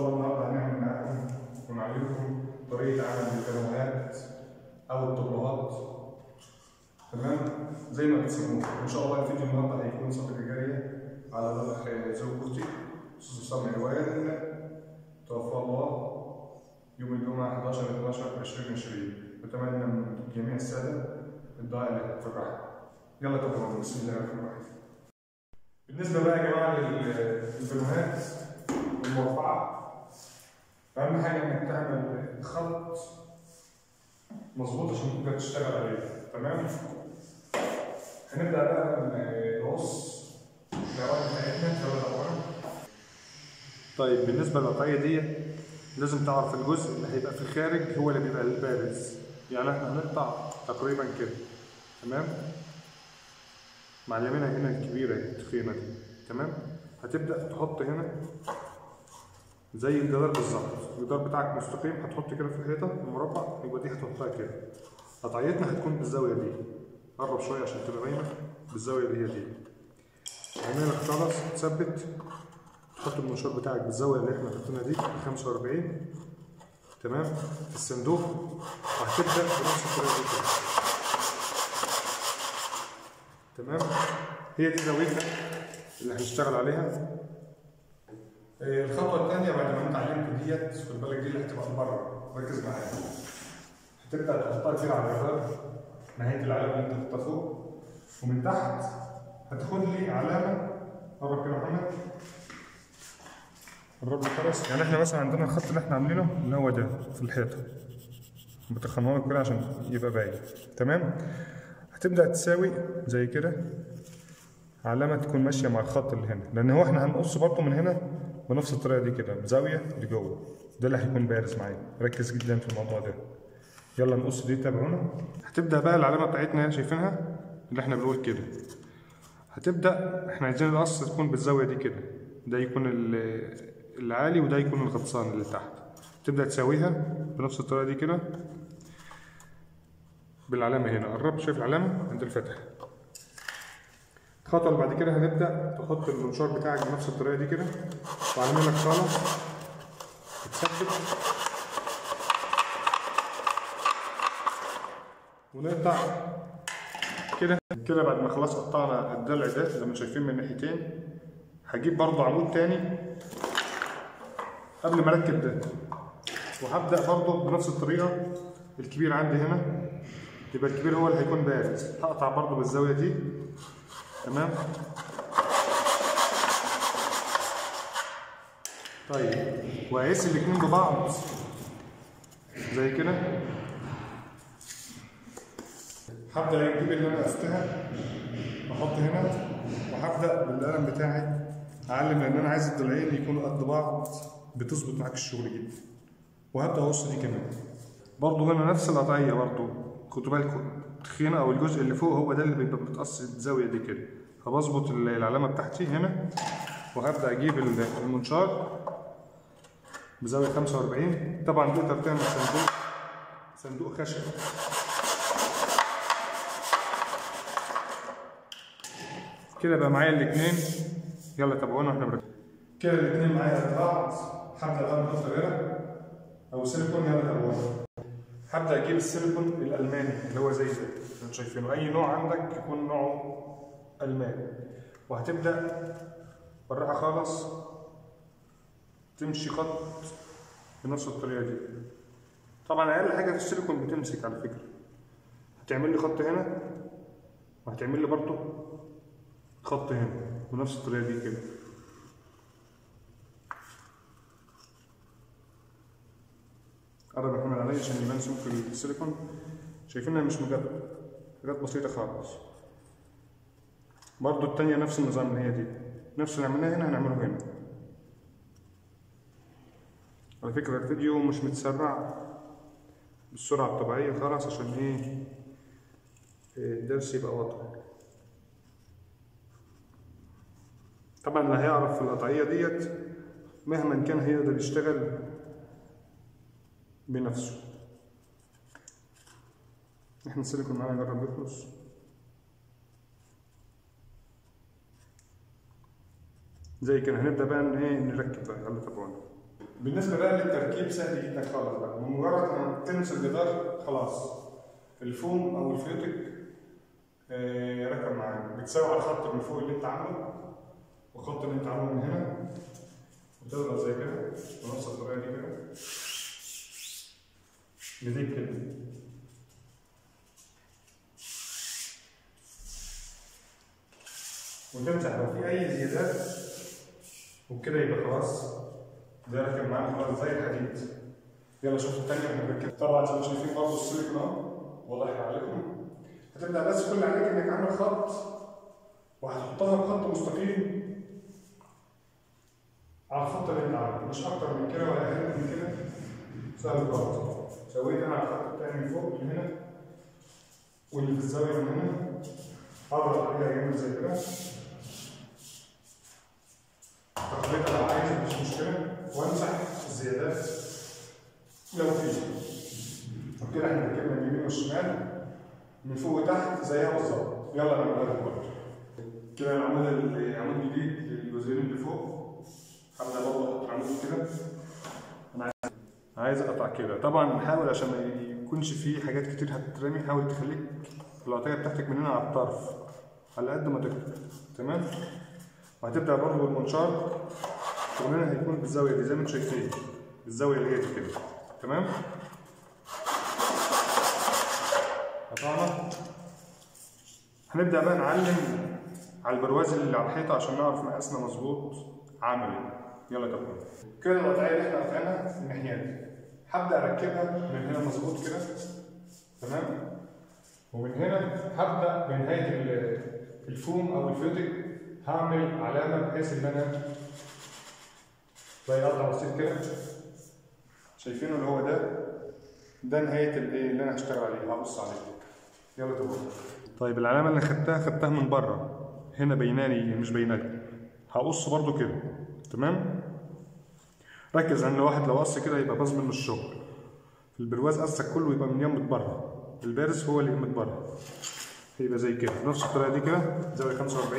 الله النهارده هنعمل معاكم ونعلمكم طريقة عمل الكلمات أو الطبلات تمام زي ما بتسموه إن شاء الله الفيديو النهارده هيكون صدقة جارية على الأخ زوج أختي أستاذ أسامة عوان توفى الله يوم الجمعة 11 12 2020 أتمنى من جميع السادة الدعاء له في الرحمة يلا تبقى بسم الله الرحمن الرحيم بالنسبة بقى يا جماعة للفيديوهات المرفعة أهم حاجة إنك تعمل خط مظبوط عشان تقدر تشتغل عليه تمام؟ هنبدأ بقى نقص الأواني بتاعتنا ثلاث أواني طيب بالنسبة للقطعية دي لازم تعرف الجزء اللي هيبقى في الخارج هو اللي بيبقى البارز يعني احنا هنقطع تقريبا كده تمام معلمينها هنا الكبيرة التخينة دي تمام هتبدأ تحط هنا زي الجدار بالظبط الجدار بتاعك مستقيم هتحط كده في الحيطة المربع يبقى دي هتحطها كده قطعيتنا هتكون بالزاوية دي قرب شوية عشان تبقى باينة بالزاوية دي هي دي عينينك خلاص تثبت تحط المنشار بتاعك بالزاوية اللي احنا حاطينها دي 45 تمام في الصندوق وهتبدأ بنفس الطريقة دي كده تمام هي دي زاويتنا اللي هنشتغل عليها آه، الخطوة الثانية بعد ما انت علمت ديت خد بالك دي اللي هتبقى بره ركز معايا هتبدأ تحطها كده على الجدار نهاية العلامة اللي انت حطها فوق ومن تحت هتاخد لي علامة قرب كده يا محمد قرب لي خلاص يعني احنا مثلا عندنا الخط اللي احنا عاملينه اللي هو ده في الحيطة بتخنوه لك كده عشان يبقى باين تمام هتبدأ تساوي زي كده علامة تكون ماشية مع الخط اللي هنا لأن هو احنا هنقص برضه من هنا بنفس الطريقة دي كده بزاوية لجوه ده اللي هيكون بارز معايا ركز جدا في الموضوع ده يلا نقص دي تابعونا هتبدأ بقى العلامة بتاعتنا شايفينها اللي احنا بنقول كده هتبدأ احنا عايزين القص تكون بالزاوية دي كده ده يكون ال- العالي وده يكون الغطسان اللي تحت تبدأ تساويها بنفس الطريقة دي كده بالعلامة هنا قرب شايف العلامة عند الفتح الخطوة اللي بعد كده هنبدأ تحط المنشار بتاعك بنفس الطريقة دي كده وعلى لك خالص تثبت ونقطع كده كده بعد ما خلاص قطعنا الضلع ده زي ما شايفين من ناحيتين هجيب برضو عمود تاني قبل ما اركب ده وهبدأ برضو بنفس الطريقة الكبير عندي هنا يبقى الكبير هو اللي هيكون بارز هقطع برضو بالزاوية دي تمام طيب وهقيس الاتنين ببعض زي كده هبدأ اجيب اللي انا قستها واحط هنا وهبدأ بالقلم بتاعي اعلم لان انا عايز الضلعين يكونوا قد بعض بتظبط معاك الشغل جدا وهبدأ اقص دي كمان برضه هنا نفس القطعية برضه خدوا بالكم التخينة او الجزء اللي فوق هو ده اللي بيبقى متقص الزاوية دي كده فبظبط ال- العلامة بتاعتي هنا وهبدأ اجيب ال- المنشار بزاوية 45 طبعا تقدر تعمل صندوق صندوق خشب كده بقى معايا الاثنين يلا تابعونا واحنا بنركب كده الاثنين معايا قد بعض هبدا بقى نحط غيرها او سيليكون يلا تابعونا هبدا اجيب السيليكون الالماني اللي هو زي ده انتوا شايفينه اي نوع عندك يكون نوعه الماني وهتبدا بالراحه خالص تمشي خط بنفس الطريقه دي طبعا اقل حاجه في السيليكون بتمسك على فكره هتعمل لي خط هنا وهتعمل لي برضه خط هنا بنفس الطريقه دي كده قرب يا محمد عليا عشان يبان سمك السيليكون شايفينها مش مجرد حاجات بسيطه خالص برضو التانية نفس النظام اللي هي دي نفس اللي عملناه هنا هنعمله هنا على فكرة الفيديو مش متسرع بالسرعة الطبيعية خالص عشان ايه إيه، الدرس يبقى واضح طبعا اللي هيعرف في القطعية ديت مهما كان هيقدر يشتغل بنفسه احنا السيليكون معانا جرب يخلص زي كده هنبدأ بقى ان ايه نركب بقى يلا تابعونا بالنسبه بقى للتركيب سهل جدا خالص بقى بمجرد ما تلمس الجدار خلاص الفوم او الفيوتك آه، ركب معاك بتساوي على الخط من فوق اللي انت عامله والخط اللي انت عامله من هنا وتضغط زي كده بنفس الطريقه دي كده بايديك كده وتمسح لو في اي زيادات وبكده يبقى خلاص ده راكب معاك خلاص زي الحديد يلا شوفوا الثانيه احنا بنركب طبعا زي ما شايفين برضه السيليكون اهو واضح عليكم هتبدا بس كل عليك انك عامل خط وهتحطها بخط مستقيم على الخط اللي انت عامله مش اكتر من كده ولا اقل من كده سهل خالص سويت انا على الخط بتاعي من فوق اللي هنا واللي في الزاويه من هنا اضغط عليها جامد زي كده تقريبا لو عايز مفيش مشكله وامسح الزيادات لو في وكده احنا ركبنا اليمين والشمال من فوق وتحت زيها بالظبط يلا نعملها لكم برضه كده العمود العمود جديد للجزئين اللي فوق هبدا برضه احط عمود كده انا عايز عايز اقطع كده طبعا حاول عشان ما يكونش فيه حاجات كتير هتترمي حاول تخليك القطعيه بتاعتك من هنا على الطرف على قد ما تقدر تمام وهتبدا برضه بالمنشار شغلنا هيكون بالزاويه دي زي ما انتم شايفين الزاويه اللي هي دي كده تمام قطعنا هنبدا بقى نعلم على البرواز اللي على الحيطه عشان نعرف مقاسنا مظبوط عامل ايه يلا يا كابتن كده القطعيه اللي احنا قطعناها الناحيه دي هبدا اركبها من هنا مظبوط كده تمام ومن هنا هبدا بنهايه ال- الفوم او الفيوتك هعمل علامه بحيث ان انا زي قطع بسيط كده شايفينه اللي هو ده ده نهايه الايه اللي انا هشتغل عليه هبص عليه يلا تمام طيب العلامه اللي خدتها خدتها من بره هنا بيناني مش بيناني هقص برضو كده تمام ركز ان الواحد لو قص كده يبقى باظ منه الشغل البرواز قصك كله يبقى من يمة بره البارز هو اللي يمة بره هيبقى زي كده نفس الطريقه دي كده زاويه 45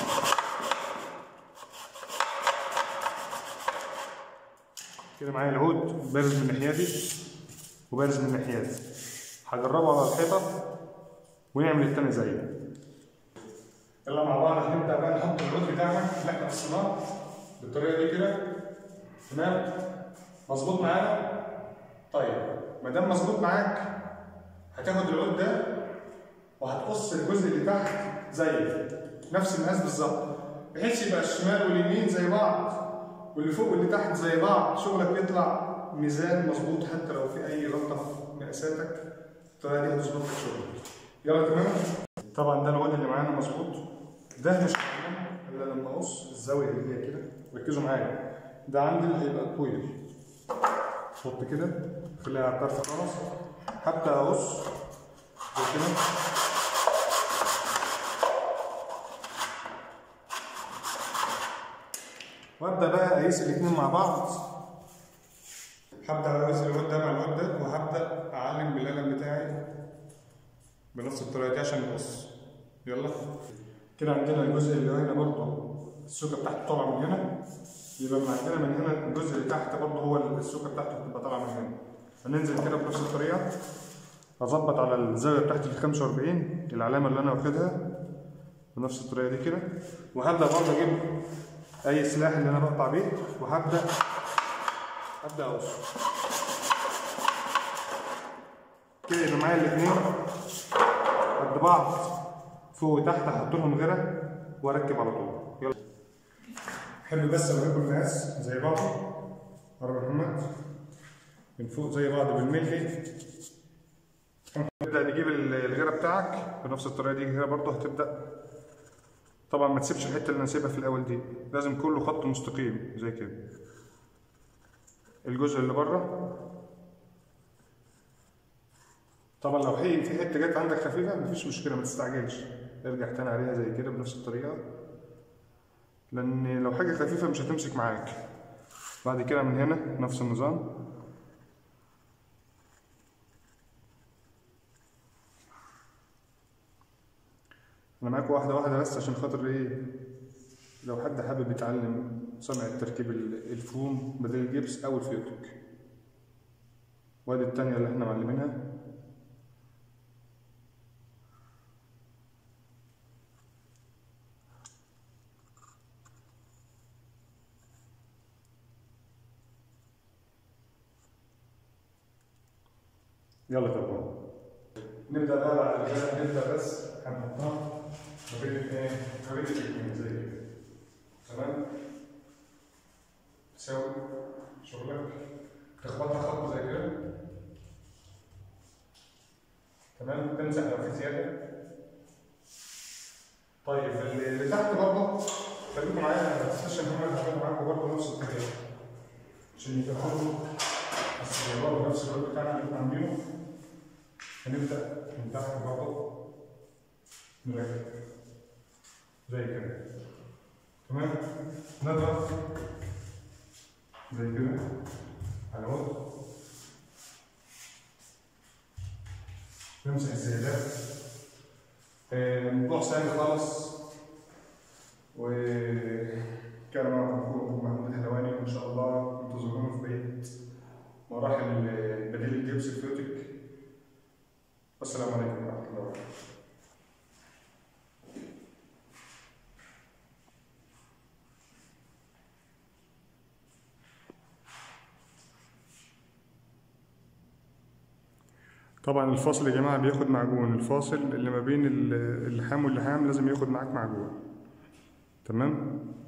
كده معايا العود بارز من الناحيه دي وبارز من الناحيه دي هجربه على الحيطه ونعمل التاني زيه يلا مع بعض هنبدا بقى نحط العود بتاعنا اللي احنا قصيناه بالطريقه دي كده تمام مظبوط معانا طيب ما دام مظبوط معاك هتاخد العود ده وهتقص الجزء اللي تحت زيه نفس المقاس بالظبط بحيث يبقى الشمال واليمين زي بعض واللي فوق واللي تحت زي بعض شغلك يطلع ميزان مظبوط حتى لو في اي غلطه في مقاساتك الطريقه دي هتظبط لك شغلك يلا تمام طبعا ده العود اللي معانا مظبوط ده مش هعمله الا لما اقص الزاويه اللي هي كده ركزوا معايا ده عندي اللي هيبقى طويل حط كده خليها على الطرف خالص هبدا اقص زي كده وابدا بقى اقيس الاثنين مع بعض هبدا اقيس الواد ده مع الواد ده وهبدا اعلم بالقلم بتاعي بنفس الطريقه دي عشان نقص يلا كده عندنا الجزء اللي هنا برضه السوكه بتاعته طالعه من هنا يبقى من عندنا من هنا الجزء اللي تحت برضه هو السوكه بتاعته بتبقى طالعه من هنا هننزل كده بنفس الطريقه اظبط على الزاويه بتاعتي ال 45 العلامه اللي انا واخدها بنفس الطريقه دي كده وهبدا برضه اجيب اي سلاح اللي انا بقطع بيه وهبدا ابدا اقص كده يبقى معايا الاثنين قد بعض فوق وتحت هحط لهم غيره واركب على طول يلا حلو بس اوريكم المقاس زي بعض قرب محمد من فوق زي بعض بالملي نبدا نجيب الغيره بتاعك بنفس الطريقه دي كده برضه هتبدا طبعا ما تسيبش الحته اللي انا سايبها في الاول دي لازم كله خط مستقيم زي كده الجزء اللي بره طبعا لو هي في حته جت عندك خفيفه مفيش مشكله ما تستعجلش ارجع تاني عليها زي كده بنفس الطريقه لان لو حاجه خفيفه مش هتمسك معاك بعد كده من هنا نفس النظام انا معاك واحده واحده بس عشان خاطر ايه لو حد حابب يتعلم صنع تركيب ال- الفوم بدل الجبس او الفيوتك وادي التانية اللي احنا معلمينها يلا طبعا نبدأ بقى بعد كده نبدأ بس هنحطها ما بين الايه؟ ما بين الاثنين زي كده تمام؟ تساوي شغلك تخبطها خطوة زي كده تمام؟ تمسح لو في زيادة طيب اللي اللي تحت برضه خليكم معايا ما تنساش ان هم يتعاملوا معاكم برضه نفس الطريقة عشان يفهموا بس برضه نفس الوقت بتاعنا اللي احنا عاملينه هنبدأ من تحت برضه نركب زي كده تمام نضغط زي كده على وضع نمسح الزيادات آه، موضوع سهل خالص وكان معكم اخوكم محمود الهواني وان شاء الله انتظرونا في بقيه مراحل آه، بديل الجبس الفيوتك والسلام عليكم ورحمه الله وبركاته طبعا الفاصل يا جماعه بياخد معجون الفاصل اللي ما بين ال- اللحام واللحام لازم ياخد معاك معجون تمام